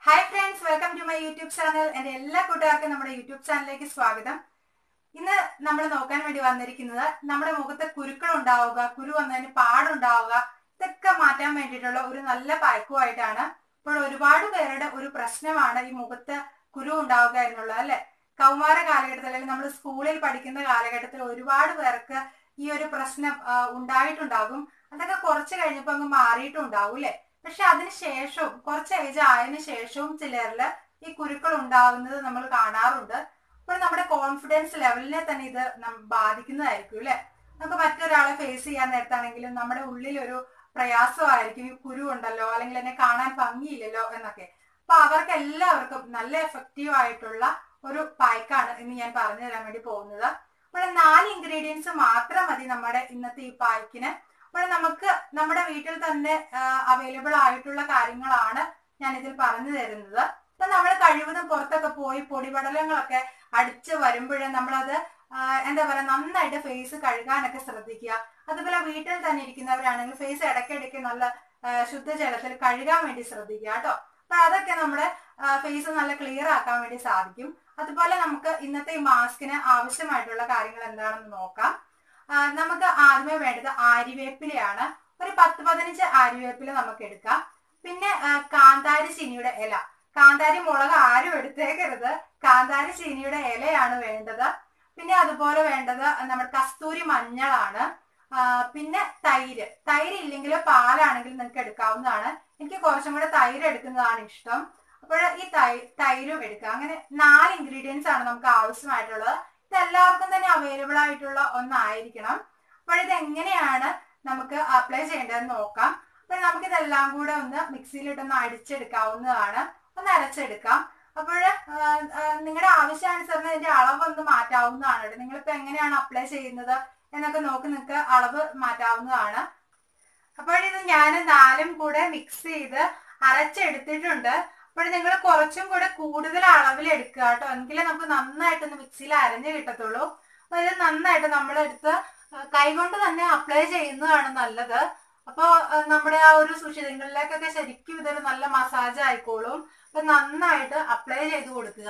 hi friends welcome to my YouTube channel എന്റെ എല്ലാ കൂട്ടുകാർക്കും നമ്മുടെ യൂട്യൂബ് ചാനലിലേക്ക് സ്വാഗതം ഇന്ന് നമ്മൾ നോക്കാൻ വേണ്ടി വന്നിരിക്കുന്നത് നമ്മുടെ മുഖത്ത് കുരുക്കൾ ഉണ്ടാവുക കുരു വന്നതിന് പാടുണ്ടാവുക ഇതൊക്കെ മാറ്റാൻ വേണ്ടിയിട്ടുള്ള ഒരു നല്ല പയക്കുമായിട്ടാണ് ഇപ്പോൾ ഒരുപാട് പേരുടെ ഒരു പ്രശ്നമാണ് ഈ മുഖത്ത് കുരു ഉണ്ടാവുക എന്നുള്ളത് അല്ലെ കൗമാര കാലഘട്ടത്തിൽ അല്ലെങ്കിൽ നമ്മൾ സ്കൂളിൽ പഠിക്കുന്ന കാലഘട്ടത്തിൽ ഒരുപാട് പേർക്ക് ഈ ഒരു പ്രശ്നം ആ, ഉണ്ടായിട്ടുണ്ടാകും അതൊക്കെ കുറച്ച് കഴിഞ്ഞപ്പോ അങ്ങ് മാറിയിട്ടുണ്ടാവും അല്ലെ പക്ഷെ അതിന് ശേഷവും കുറച്ച് ഏജ് ആയതിനു ശേഷവും ചിലരില് ഈ കുരുക്കൾ ഉണ്ടാകുന്നത് നമ്മൾ കാണാറുണ്ട് അപ്പോൾ നമ്മുടെ കോൺഫിഡൻസ് ലെവലിനെ തന്നെ ഇത് നം- ബാധിക്കുന്നതായിരിക്കും അല്ലെ നമുക്ക് മറ്റൊരാളെ ഫേസ് ചെയ്യാൻ നേരത്താണെങ്കിലും നമ്മുടെ ഉള്ളിൽ ഒരു പ്രയാസമായിരിക്കും ഈ കുരു ഉണ്ടല്ലോ അല്ലെങ്കിൽ എന്നെ കാണാൻ ഭംഗിയില്ലല്ലോ എന്നൊക്കെ അപ്പൊ അവർക്ക് എല്ലാവർക്കും നല്ല എഫക്റ്റീവ് ആയിട്ടുള്ള ഒരു പായ്ക്കാണ് ഇന്ന് ഞാൻ പറഞ്ഞു തരാൻ വേണ്ടി പോകുന്നത് അപ്പോൾ നാല് ഇൻഗ്രീഡിയൻസ് മാത്രം മതി നമ്മുടെ ഇന്നത്തെ ഈ പായ്ക്കിന് അപ്പോൾ നമുക്ക് നമ്മുടെ വീട്ടിൽ തന്നെ അവൈലബിൾ ആയിട്ടുള്ള കാര്യങ്ങളാണ് ഞാൻ ഇതിൽ പറഞ്ഞു തരുന്നത് അപ്പൊ നമ്മൾ കഴിവതും പുറത്തൊക്കെ പോയി പൊടിപടലങ്ങളൊക്കെ അടിച്ച് വരുമ്പോഴേ നമ്മളത് ആ, എന്താ പറയാ നന്നായിട്ട് ഫേസ് കഴുകാനൊക്കെ ശ്രദ്ധിക്കുക അതുപോലെ വീട്ടിൽ തന്നെ ഇരിക്കുന്നവരാണെങ്കിൽ ഫേസ് ഇടയ്ക്കിടയ്ക്ക് നല്ല ആ, ശുദ്ധജലത്തിൽ കഴുകാൻ വേണ്ടി ശ്രദ്ധിക്കുക കേട്ടോ അപ്പൊ അതൊക്കെ നമ്മുടെ ഫേസ് നല്ല ക്ലിയർ ആക്കാൻ വേണ്ടി സാധിക്കും അതുപോലെ നമുക്ക് ഇന്നത്തെ ഈ മാസ്കിന് ആവശ്യമായിട്ടുള്ള കാര്യങ്ങൾ എന്താണെന്ന് നോക്കാം ആ, നമുക്ക് ആദ്യമേ വേണ്ടത് ആര്യവേപ്പിലയാണ് ഒരു പത്ത് പതിനഞ്ച് ആര്യവേപ്പില നമുക്ക് എടുക്കാം പിന്നെ ആ, കാന്താരി ചീനിയുടെ ഇല കാന്താരി മുളക് ആരും എടുത്തേക്കരുത് കാന്താരി ചീനിയുടെ ഇലയാണ് വേണ്ടത് പിന്നെ അതുപോലെ വേണ്ടത് നമ്മുടെ കസ്തൂരി മഞ്ഞളാണ് ആ, പിന്നെ തൈര് തൈര് ഇല്ലെങ്കിൽ പാലാണെങ്കിൽ നിങ്ങൾക്ക് എടുക്കാവുന്നതാണ് എനിക്ക് കുറച്ചും കൂടെ തൈര് എടുക്കുന്നതാണ് ഇഷ്ടം അപ്പോൾ ഈ തൈ തൈരും എടുക്കുക അങ്ങനെ നാല് ഇൻഗ്രീഡിയൻസ് ആണ് നമുക്ക് ആവശ്യമായിട്ടുള്ളത് ഇത് എല്ലാവർക്കും തന്നെ അവൈലബിൾ ആയിട്ടുള്ള ഒന്നായിരിക്കണം അപ്പോൾ ഇത് എങ്ങനെയാണ് നമുക്ക് അപ്ലൈ ചെയ്യേണ്ടതെന്ന് നോക്കാം അപ്പോൾ നമുക്ക് ഇതെല്ലാം കൂടെ ഒന്ന് മിക്സിയിലിട്ടൊന്ന് അടിച്ചെടുക്കാവുന്നതാണ് ഒന്ന് അരച്ചെടുക്കാം അപ്പോൾ നിങ്ങളുടെ ആവശ്യാനുസരണം ഇതിന്റെ അളവ് ഒന്ന് മാറ്റാവുന്നതാണ് കേട്ടോ നിങ്ങളിപ്പോ എങ്ങനെയാണ് അപ്ലൈ ചെയ്യുന്നത് എന്നൊക്കെ നോക്കി നിങ്ങൾക്ക് അളവ് മാറ്റാവുന്നതാണ് അപ്പോൾ ഇത് ഞാൻ നാലും കൂടെ മിക്സ് ചെയ്ത് അരച്ചെടുത്തിട്ടുണ്ട് അപ്പോൾ നിങ്ങൾ കുറച്ചും കൂടെ കൂടുതൽ അളവിൽ എടുക്കുക കേട്ടോ എങ്കിലേ നമുക്ക് നന്നായിട്ടൊന്ന് മിക്സിയിൽ അരഞ്ഞ് കിട്ടത്തുള്ളൂ അപ്പൊ ഇത് നന്നായിട്ട് നമ്മളെടുത്ത് കൈകൊണ്ട് തന്നെ അപ്ലൈ ചെയ്യുന്നതാണ് നല്ലത് അപ്പോൾ നമ്മുടെ ആ ഒരു സുഷിരങ്ങളിലേക്കൊക്കെ ശരിക്കും ഇതൊരു നല്ല മസാജ് ആയിക്കോളും അപ്പൊ നന്നായിട്ട് അപ്ലൈ ചെയ്ത് കൊടുക്കുക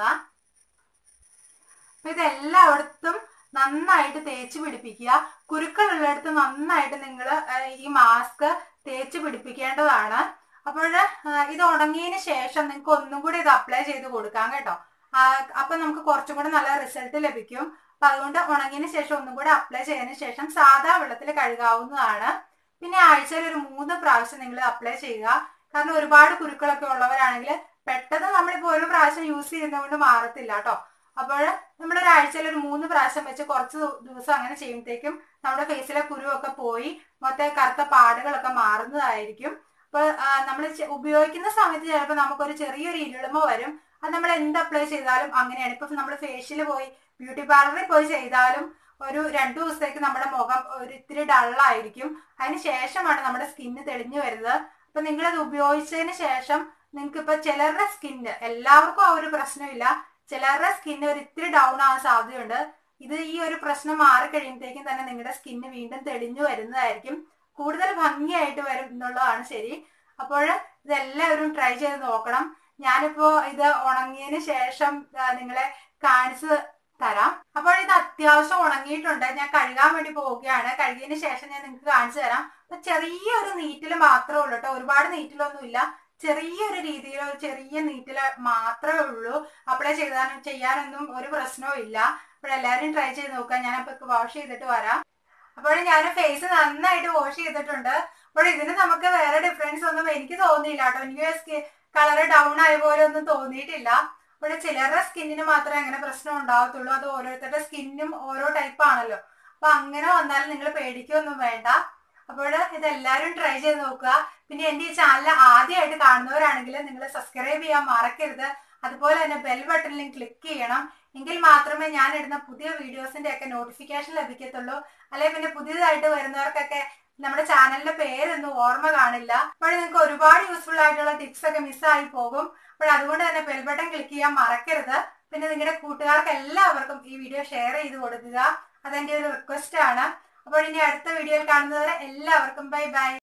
അപ്പൊ ഇതെല്ലായിടത്തും നന്നായിട്ട് തേച്ച് പിടിപ്പിക്കുക കുരുക്കളുള്ളിടത്ത് നന്നായിട്ട് നിങ്ങൾ ഈ മാസ്ക് തേച്ച് പിടിപ്പിക്കേണ്ടതാണ് അപ്പോൾ ഇത് ഉണങ്ങിയതിന് ശേഷം നിങ്ങൾക്ക് ഒന്നും കൂടി ഇത് അപ്ലൈ ചെയ്ത് കൊടുക്കാം കേട്ടോ ആ, അപ്പൊ നമുക്ക് കുറച്ചും കൂടെ നല്ല റിസൾട്ട് ലഭിക്കും അപ്പൊ അതുകൊണ്ട് ഉണങ്ങിയതിന് ശേഷം ഒന്നും കൂടെ അപ്ലൈ ചെയ്തതിന് ശേഷം സാധാ വെള്ളത്തിൽ കഴുകാവുന്നതാണ് പിന്നെ ആഴ്ചയിൽ ഒരു മൂന്ന് പ്രാവശ്യം നിങ്ങൾ അപ്ലൈ ചെയ്യുക കാരണം ഒരുപാട് കുരുക്കളൊക്കെ ഉള്ളവരാണെങ്കിൽ പെട്ടെന്ന് നമ്മളിപ്പോ ഒരു പ്രാവശ്യം യൂസ് ചെയ്യുന്നതുകൊണ്ട് മാറത്തില്ല കേട്ടോ അപ്പോൾ നമ്മൾ ഒരാഴ്ചയിൽ ഒരു മൂന്ന് പ്രാവശ്യം വെച്ച് കുറച്ച് ദി- ദിവസം അങ്ങനെ ചെയ്യുമ്പോഴത്തേക്കും നമ്മുടെ ഫേസിലെ കുരുവൊക്കെ പോയി മൊത്തം കറുത്ത പാടുകളൊക്കെ മാറുന്നതായിരിക്കും അപ്പൊ നമ്മൾ ഉപയോഗിക്കുന്ന സമയത്ത് ചിലപ്പോൾ നമുക്കൊരു ചെറിയൊരു ഇരുളിമ വരും അത് നമ്മൾ എന്ത് അപ്ലൈ ചെയ്താലും അങ്ങനെയാണ് ഇപ്പൊ നമ്മൾ ഫേഷ്യൽ പോയി ബ്യൂട്ടി പാർലറിൽ പോയി ചെയ്താലും ഒരു രണ്ടു ദിവസത്തേക്ക് നമ്മുടെ മുഖം ഒരു ഇത്തിരി ഡള്ളായിരിക്കും അതിന് ശേഷമാണ് നമ്മുടെ സ്കിന്ന് തെളിഞ്ഞു വരുന്നത് അപ്പൊ നിങ്ങളത് ഉപയോഗിച്ചതിന് ശേഷം നിങ്ങൾക്ക് ഇപ്പൊ ചിലരുടെ സ്കിന്ന് എല്ലാവർക്കും ആ ഒരു പ്രശ്നമില്ല ചിലരുടെ സ്കിന്ന് ഒരു ഇത്തിരി ഡൗൺ ആവാൻ സാധ്യതയുണ്ട് ഇത് ഈ ഒരു പ്രശ്നം മാറിക്കഴിയുമ്പോഴത്തേക്കും തന്നെ നിങ്ങളുടെ സ്കിന്ന് വീണ്ടും തെളിഞ്ഞു വരുന്നതായിരിക്കും കൂടുതൽ ഭംഗിയായിട്ട് വരും എന്നുള്ളതാണ് ശരി അപ്പോൾ ഇതെല്ലാവരും ട്രൈ ചെയ്ത് നോക്കണം ഞാനിപ്പോ ഇത് ഉണങ്ങിയതിന് ശേഷം ആ, നിങ്ങളെ കാണിച്ച് തരാം അപ്പോൾ ഇത് അത്യാവശ്യം ഉണങ്ങിയിട്ടുണ്ട് ഞാൻ കഴുകാൻ വേണ്ടി പോവുകയാണ് കഴുകിയതിന് ശേഷം ഞാൻ നിങ്ങൾക്ക് കാണിച്ചു തരാം അപ്പൊ ചെറിയൊരു നീറ്റില് മാത്രമേ ഉള്ളൂ കേട്ടോ ഒരുപാട് നീറ്റിലൊന്നുമില്ല ചെറിയൊരു രീതിയിൽ ഒരു ചെറിയ നീറ്റില് മാത്രമേ ഉള്ളൂ അപ്ലൈ ചെയ്താനും ചെയ്യാനൊന്നും ഒരു പ്രശ്നവും ഇല്ല അപ്പോൾ എല്ലാവരും ട്രൈ ചെയ്ത് നോക്കാം ഞാൻ അപ്പൊ വാഷ് ചെയ്തിട്ട് വരാം അപ്പോൾ ഞാൻ ഫേസ് നന്നായിട്ട് വാഷ് ചെയ്തിട്ടുണ്ട് അപ്പോൾ ഇതിന് നമുക്ക് വേറെ ഡിഫറൻസ് ഒന്നും എനിക്ക് തോന്നിയില്ല കേട്ടോ എനിക്ക് കളർ ഡൗൺ ആയ പോലെ ഒന്നും തോന്നിയിട്ടില്ല അപ്പോൾ ചിലരുടെ സ്കിന്നിന് മാത്രമേ അങ്ങനെ പ്രശ്നം ഉണ്ടാവത്തുള്ളൂ അത് ഓരോരുത്തരുടെ സ്കിന്നും ഓരോ ടൈപ്പ് ആണല്ലോ അപ്പൊ അങ്ങനെ വന്നാലും നിങ്ങൾ പേടിക്കൊന്നും വേണ്ട അപ്പോൾ ഇതെല്ലാവരും ട്രൈ ചെയ്ത് നോക്കുക പിന്നെ എന്റെ ഈ ചാനൽ ആദ്യമായിട്ട് കാണുന്നവരാണെങ്കിൽ നിങ്ങൾ സബ്സ്ക്രൈബ് ചെയ്യാൻ മറക്കരുത് അതുപോലെ തന്നെ ബെൽ ബട്ടണിലും ക്ലിക്ക് ചെയ്യണം എങ്കിൽ മാത്രമേ ഞാൻ ഇടുന്ന പുതിയ വീഡിയോസിന്റെ ഒക്കെ നോട്ടിഫിക്കേഷൻ ലഭിക്കത്തുള്ളൂ അല്ലെങ്കിൽ പിന്നെ പുതിയതായിട്ട് വരുന്നവർക്കൊക്കെ നമ്മുടെ ചാനലിന്റെ പേരൊന്നും ഓർമ്മ കാണില്ല അപ്പോൾ നിങ്ങൾക്ക് ഒരുപാട് യൂസ്ഫുൾ ആയിട്ടുള്ള ടിപ്സ് ഒക്കെ മിസ്സായി പോകും അപ്പോൾ അതുകൊണ്ട് തന്നെ ബെൽ ബട്ടൺ ക്ലിക്ക് ചെയ്യാൻ മറക്കരുത് പിന്നെ നിങ്ങളുടെ കൂട്ടുകാർക്ക് എല്ലാവർക്കും ഈ വീഡിയോ ഷെയർ ചെയ്ത് കൊടുക്കുക അതെന്റെ ഒരു റിക്വസ്റ്റ് ആണ് അപ്പോൾ ഇനി അടുത്ത വീഡിയോയിൽ കാണുന്നവരെ എല്ലാവർക്കും ബൈ ബൈ